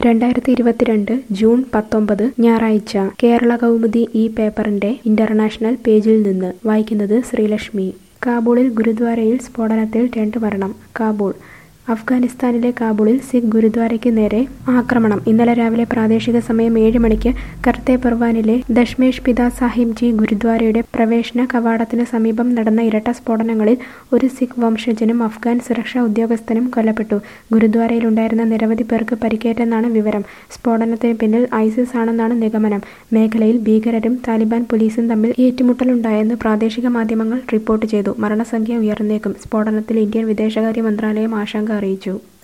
രണ്ടായിരത്തി ഇരുപത്തിരണ്ട് ജൂൺ പത്തൊമ്പത് ഞായറാഴ്ച കേരള കൗമുദി ഈ പേപ്പറിന്റെ ഇന്റർനാഷണൽ പേജിൽ നിന്ന് വായിക്കുന്നത് ശ്രീലക്ഷ്മി കാബൂളിൽ ഗുരുദ്വാരയിൽ സ്ഫോടനത്തിൽ രണ്ട് മരണം കാബൂൾ അഫ്ഗാനിസ്ഥാനിലെ കാബൂളിൽ സിഖ് ഗുരുദ്വാരയ്ക്ക് നേരെ ആക്രമണം ഇന്നലെ രാവിലെ പ്രാദേശിക സമയം ഏഴ് മണിക്ക് കർത്തെ പെർവാനിലെ ദഷ്മേഷ് പിത സാഹിബ് ജി ഗുരുദ്വാരയുടെ പ്രവേശന കവാടത്തിന് സമീപം നടന്ന ഇരട്ട സ്ഫോടനങ്ങളിൽ ഒരു സിഖ് വംശജനും അഫ്ഗാൻ സുരക്ഷാ ഉദ്യോഗസ്ഥനും കൊല്ലപ്പെട്ടു ഗുരുദ്വാരയിലുണ്ടായിരുന്ന നിരവധി പേർക്ക് പരിക്കേറ്റെന്നാണ് വിവരം സ്ഫോടനത്തിന് പിന്നിൽ ഐസിസ് ആണെന്നാണ് നിഗമനം മേഖലയിൽ ഭീകരരും താലിബാൻ പോലീസും തമ്മിൽ ഏറ്റുമുട്ടലുണ്ടായെന്ന് പ്രാദേശിക മാധ്യമങ്ങൾ റിപ്പോർട്ട് ചെയ്തു മരണസംഖ്യ ഉയർന്നേക്കും സ്ഫോടനത്തിൽ ഇന്ത്യൻ വിദേശകാര്യ മന്ത്രാലയം ആശങ്ക അറിയിച്ചു